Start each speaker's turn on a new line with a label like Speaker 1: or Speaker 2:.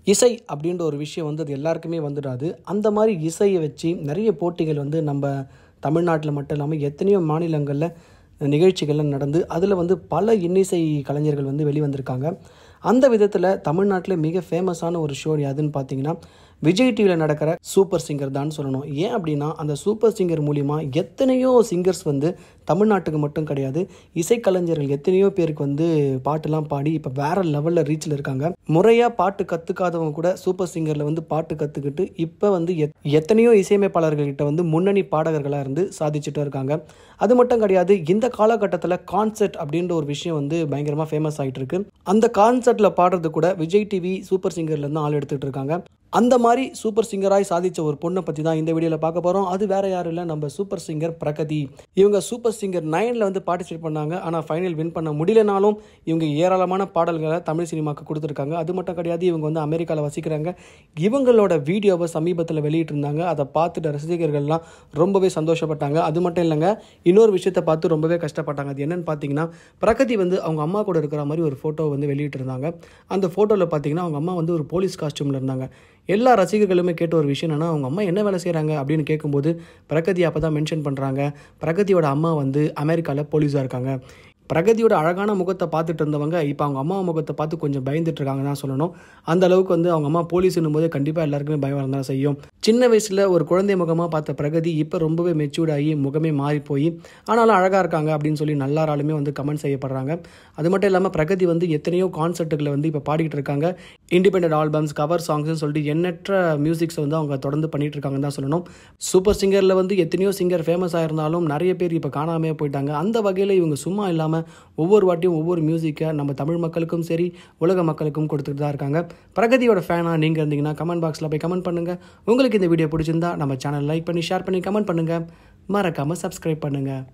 Speaker 1: இசை அப்படின்ற ஒரு விஷயம் வந்து அது எல்லாருக்குமே வந்துடாது அந்த மாதிரி இசையை வச்சு நிறைய போட்டிகள் வந்து நம்ம தமிழ்நாட்டில் மட்டும் இல்லாமல் எத்தனையோ மாநிலங்களில் நிகழ்ச்சிகள்லாம் நடந்து அதில் வந்து பல இன்னிசை கலைஞர்கள் வந்து வெளிவந்திருக்காங்க அந்த விதத்தில் தமிழ்நாட்டில் மிக ஃபேமஸான ஒரு ஷோ எதுன்னு பார்த்தீங்கன்னா விஜய் டிவியில் நடக்கிற சூப்பர் சிங்கர் தான் சொல்லணும் ஏன் அப்படின்னா அந்த சூப்பர் சிங்கர் மூலிமா எத்தனையோ சிங்கர்ஸ் வந்து தமிழ்நாட்டுக்கு மட்டும் கிடையாது இசைக்கலைஞர்கள் எத்தனையோ பேருக்கு வந்து பாட்டுலாம் பாடி இப்போ வேற லெவலில் ரீச்சில் இருக்காங்க முறையாக பாட்டு கற்றுக்காதவங்க கூட சூப்பர் சிங்கரில் வந்து பாட்டு கற்றுக்கிட்டு இப்போ வந்து எத் எத்தனையோ இசையமைப்பாளர்கள்கிட்ட வந்து முன்னணி பாடகர்களாக இருந்து சாதிச்சுட்டு இருக்காங்க அது மட்டும் கிடையாது இந்த காலகட்டத்தில் கான்செர்ட் அப்படின்ற ஒரு விஷயம் வந்து பயங்கரமாக ஃபேமஸ் ஆகிட்டு இருக்கு அந்த கான்செர்ட்டில் பாடுறது கூட விஜய் டிவி சூப்பர் சிங்கர்லேருந்து ஆள் எடுத்துகிட்டு இருக்காங்க அந்த மாதிரி சூப்பர் சிங்கராய் சாதித்த ஒரு பொண்ணை பற்றி தான் இந்த வீடியோவில் பார்க்க போகிறோம் அது வேற யாரும் இல்லை நம்ம சூப்பர் சிங்கர் பிரகதி இவங்க சூப்பர் சிங்கர் நைனில் வந்து பார்ட்டிசிபேட் பண்ணாங்க ஆனால் ஃபைனல் வின் பண்ண முடியலனாலும் இவங்க ஏராளமான பாடல்களை தமிழ் சினிமாவுக்கு கொடுத்துருக்காங்க அது மட்டும் கிடையாது இவங்க வந்து அமெரிக்காவில் வசிக்கிறாங்க இவங்களோட வீடியோவை சமீபத்தில் வெளியிட்டிருந்தாங்க அதை பார்த்துட்டு ரசிகர்கள்லாம் ரொம்பவே சந்தோஷப்பட்டாங்க அது மட்டும் இல்லைங்க இன்னொரு விஷயத்தை பார்த்து ரொம்பவே கஷ்டப்பட்டாங்க அது என்னன்னு பார்த்தீங்கன்னா பிரகதி வந்து அவங்க அம்மா கூட இருக்கிற மாதிரி ஒரு ஃபோட்டோ வந்து வெளியிட்டிருந்தாங்க அந்த ஃபோட்டோவில் பார்த்தீங்கன்னா அவங்க அம்மா வந்து ஒரு போலீஸ் காஸ்டியூமில் இருந்தாங்க எல்லா ரசிகர்களுமே கேட்ட ஒரு விஷயம் என்னன்னா அவங்க அம்மா என்ன வேலை செய்கிறாங்க அப்படின்னு கேட்கும்போது பிரகதி அப்போ தான் மென்ஷன் பண்ணுறாங்க பிரகதியோட அம்மா வந்து அமெரிக்காவில் போலீஸாக இருக்காங்க பிரகதியோட அழகான முகத்தை பார்த்துட்டு இருந்தவங்க இப்போ அவங்க அம்மா முகத்தை பார்த்து கொஞ்சம் பயந்துட்டு இருக்காங்க தான் சொல்லணும் அந்த அளவுக்கு வந்து அவங்க அம்மா போலீஸ்னும் போது கண்டிப்பாக எல்லாருக்குமே பயம் இருந்தால் செய்யும் சின்ன வயசில் ஒரு குழந்தை முகமாக பார்த்த பிரகதி இப்போ ரொம்பவே மெச்சூர்ட் ஆகி முகமே மாறி போய் ஆனாலும் அழகாக இருக்காங்க அப்படின்னு சொல்லி நல்லாராலுமே வந்து கமெண்ட் செய்யப்படுறாங்க அது மட்டும் இல்லாமல் பிரகதி வந்து எத்தனையோ கான்சர்ட்டுகளை வந்து இப்போ பாடிக்கிட்டு இருக்காங்க இண்டிபெண்டன்ட் ஆல்பம்ஸ் கவர் சாங்ஸ்னு சொல்லிட்டு எண்ணற்ற மியூசிக்ஸ் வந்து அவங்க தொடர்ந்து பண்ணிட்டு இருக்காங்கன்னு தான் சொல்லணும் சூப்பர் சிங்கரில் வந்து எத்தனையோ சிங்கர் ஃபேமஸ் ஆயிருந்தாலும் நிறைய பேர் இப்போ காணாமே போயிட்டாங்க அந்த வகையில் இவங்க சும்மா இல்லாமல் ஒவ்வொரு வாட்டியும் ஒவ்வொரு மியூசிக்கை நம்ம தமிழ் மக்களுக்கும் சரி உலக மக்களுக்கும் கொடுத்துட்டு தான் இருக்காங்க பிரகதியோட ஃபேனாக நீங்கள் இருந்தீங்கன்னா கமெண்ட் பாக்ஸில் போய் கமெண்ட் பண்ணுங்கள் உங்களுக்கு இந்த வீடியோ பிடிச்சிருந்தா நம்ம சேனல் லைக் பண்ணி ஷேர் பண்ணி கமெண்ட் பண்ணுங்கள் மறக்காமல் சப்ஸ்கிரைப் பண்ணுங்கள்